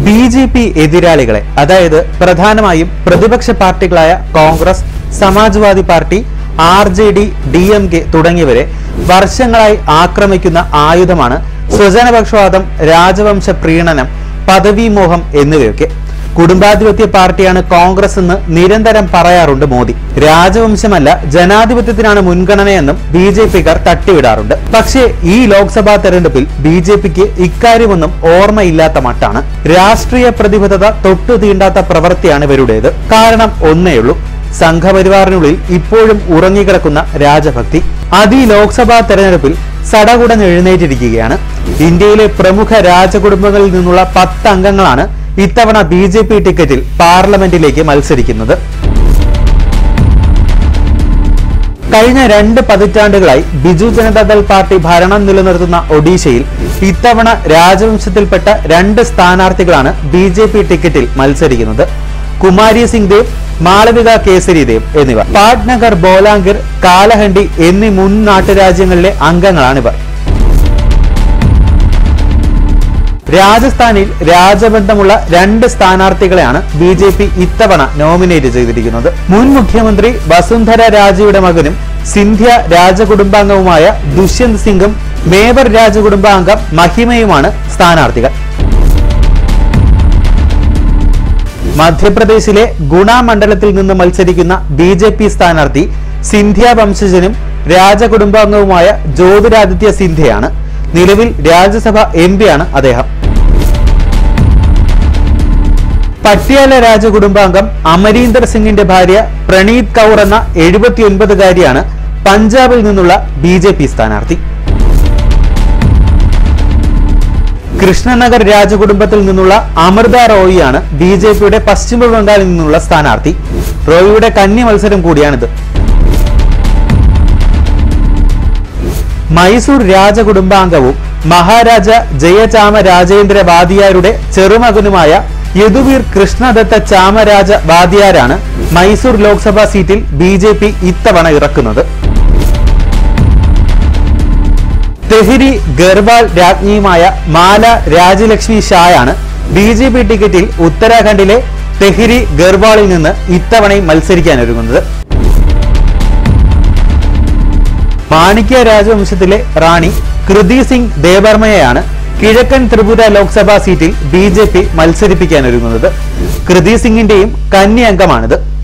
B J P എതിരാളികളെ അതായത് പ്രധാനമായും പ്രതിപക്ഷ പാർട്ടികളായ Congress Samajwadi party R J D D M K തുടങ്ങിയവരെ വർഷങ്ങളായി ആക്രമിക്കുന്ന ആയുധമാണ് സ്വജനപക്ഷപാതം രാജവംശ പ്രീണനം പദവി മോഹം എന്നിവയൊക്കെ കുടുംബാധിപത്യ പാർട്ടിയാണ് കോൺഗ്രസ് എന്ന് നിരന്തരം പറയാറുണ്ട് മോദി രാജവംശമല്ല ജനാധിപത്യത്തിനാണ് മുൻഗണനയെന്നും ബി ജെ പിക്കാർ തട്ടിവിടാറുണ്ട് പക്ഷേ ഈ ലോക്സഭാ തെരഞ്ഞെടുപ്പിൽ ബി ജെ പിക്ക് ഇക്കാര്യമൊന്നും ഓർമ്മയില്ലാത്ത മട്ടാണ് രാഷ്ട്രീയ പ്രതിബദ്ധത തൊട്ടു തീണ്ടാത്ത പ്രവൃത്തിയാണ് ഇവരുടേത് കാരണം ഒന്നേയുള്ളൂ സംഘപരിവാറിനുള്ളിൽ ഇപ്പോഴും ഉറങ്ങിക്കിടക്കുന്ന രാജഭക്തി അത് ഈ ലോക്സഭാ തെരഞ്ഞെടുപ്പിൽ സടകുടൻ എഴുന്നേറ്റിരിക്കുകയാണ് ഇന്ത്യയിലെ പ്രമുഖ രാജകുടുംബങ്ങളിൽ നിന്നുള്ള പത്ത് അംഗങ്ങളാണ് ഇത്തവണ ബി ജെ പി ടിക്കറ്റിൽ പാർലമെന്റിലേക്ക് മത്സരിക്കുന്നത് കഴിഞ്ഞ രണ്ട് പതിറ്റാണ്ടുകളായി ബിജു ജനതാദൾ പാർട്ടി ഭരണം നിലനിർത്തുന്ന ഒഡീഷയിൽ ഇത്തവണ രാജവംശത്തിൽപ്പെട്ട രണ്ട് സ്ഥാനാർത്ഥികളാണ് ബി ജെ പി ടിക്കറ്റിൽ മത്സരിക്കുന്നത് കുമാരി സിംഗ് ദേവ് മാളവിക കേസരി ദേവ് എന്നിവർ പാട്നഗർ ബോലാംഗിർ കാലഹണ്ടി എന്നീ മുൻ നാട്ടുരാജ്യങ്ങളിലെ അംഗങ്ങളാണിവർ രാജസ്ഥാനിൽ രാജബന്ധമുള്ള രണ്ട് സ്ഥാനാർത്ഥികളെയാണ് ബി ജെ പി ഇത്തവണ നോമിനേറ്റ് ചെയ്തിരിക്കുന്നത് മുൻ മുഖ്യമന്ത്രി വസുന്ധര രാജയുടെ മകനും സിന്ധ്യ രാജകുടുംബാംഗവുമായ ദുഷ്യന്ത് സിംഗും മേവർ രാജകുടുംബാംഗം മഹിമയുമാണ് സ്ഥാനാർത്ഥികൾ മധ്യപ്രദേശിലെ ഗുണ മണ്ഡലത്തിൽ നിന്ന് മത്സരിക്കുന്ന ബി ജെ പി സ്ഥാനാർത്ഥി സിന്ധ്യ വംശജനും രാജകുടുംബാംഗവുമായ ജ്യോതിരാദിത്യ സിന്ധ്യയാണ് നിലവിൽ രാജ്യസഭ എം പിയാണ് അദ്ദേഹം പട്യാല രാജകുടുംബാംഗം അമരീന്ദർ സിംഗിന്റെ ഭാര്യ പ്രണീത് കൗർ എന്ന എഴുപത്തിയൊൻപതുകാരിയാണ് പഞ്ചാബിൽ നിന്നുള്ള ബി ജെ പി സ്ഥാനാർത്ഥി കൃഷ്ണനഗർ രാജകുടുംബത്തിൽ നിന്നുള്ള അമൃത റോയിയാണ് ബി ജെ പിയുടെ പശ്ചിമ ബംഗാളിൽ നിന്നുള്ള സ്ഥാനാർത്ഥി റോയിയുടെ കന്നി മത്സരം കൂടിയാണിത് മൈസൂർ രാജകുടുംബാംഗവും മഹാരാജ ജയചാമ രാജേന്ദ്ര വാദിയാരുടെ ചെറുമകനുമായ യദുവീർ കൃഷ്ണദത്ത ചാമരാജ വാദിയാരാണ് മൈസൂർ ലോക്സഭാ സീറ്റിൽ ബി ജെ പി ഇത്തവണ ഇറക്കുന്നത് തെഹരി ഗർവാൾ രാജ്ഞിയുമായ മാല രാജലക്ഷ്മി ഷായാണ് ബി ജെ പി ടിക്കറ്റിൽ ഉത്തരാഖണ്ഡിലെ തെഹരി ഗർവാളിൽ നിന്ന് ഇത്തവണയും മത്സരിക്കാനൊരുങ്ങുന്നത് മാണിക്യ രാജവംശത്തിലെ റാണി കൃതി സിംഗ് ദേവർമയെയാണ് കിഴക്കൻ ത്രിപുര ലോക്സഭാ സീറ്റിൽ ബി ജെ പി മത്സരിപ്പിക്കാനൊരുങ്ങുന്നത് കൃതി സിംഗിന്റെയും കന്നി അംഗമാണിത്